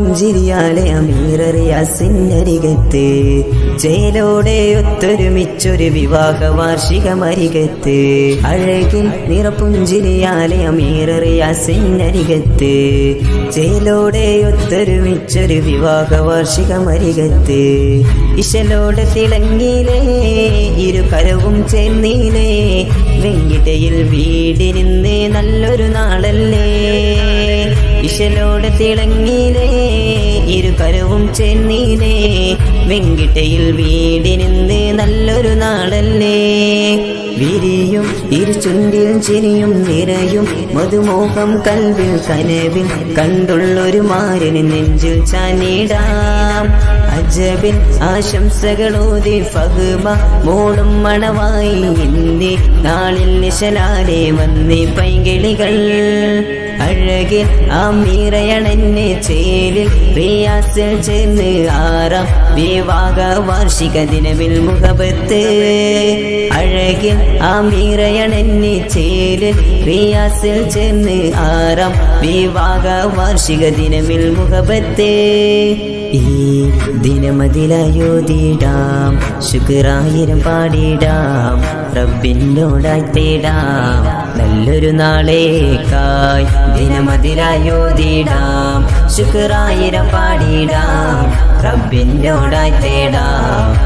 നിറപുഞ്ചിരിയാലെ അമീറിയാസിനരികത്ത് ജയിലോടെ ഒത്തൊരുമിച്ചൊരു വിവാഹ വാർഷികമരികത്ത് അഴകിൽ നിറപുഞ്ചിരിയാലെ അമീറിയാസിനരികത്ത് ജയിലോടെ ഒത്തൊരുമിച്ചൊരു വിവാഹ വാർഷികമരികത്ത് ഇശലോടെ തിളങ്ങിയിലേ ഇരു കരവും ചേർന്നീലേ വെങ്കിട്ടയിൽ വീടിരുന്ന് നല്ലൊരു നാളല്ലേ ഇശലോടെ തിളങ്ങിയിലേ ഇരു കരവും ചേർന്നീലേ വെങ്കിട്ടയിൽ വീടിരുന്ന് നല്ലൊരു നാളല്ലേ വിരിയും ഇരു ചുണ്ടിൽ ചിരിയും നിറയും മധുമോഹം കൽവിൽ കനവിൽ കണ്ടുള്ളൊരു മാരന് നെഞ്ചിൽ ചാനിടാം അജബിൻ ആശംസകളോതി ഫഹ്മ മോളും മണവായി ഇന്നി നാളിൽ നിശലാലെ വന്നി പൈകിളികൾ അഴകിൽ ആമീറയണെന്നെ ചേലിൽ റിയാസിൽ ചേർന്ന് ആറാം വിവാഹ വാർഷിക ദിനമിൽ മുഖപത്ത് അഴകിൽ ആമീറയണെന്നെ ചേലിൽ റിയാസിൽ ചേർന്ന് ആറാം വിവാഹ വാർഷിക ദിനമിൽ മുഖപത്ത് ഈ ദിനമതിലയോതിടാം ശുക്രായിരം പാടിടാം റബ്ബിനോടായി തേടാം നല്ലൊരു നാളേക്കായി ദിനമതിലയോതിടാം ശുക്രായിരം പാടിടാം റബ്ബിനോടായി തേടാം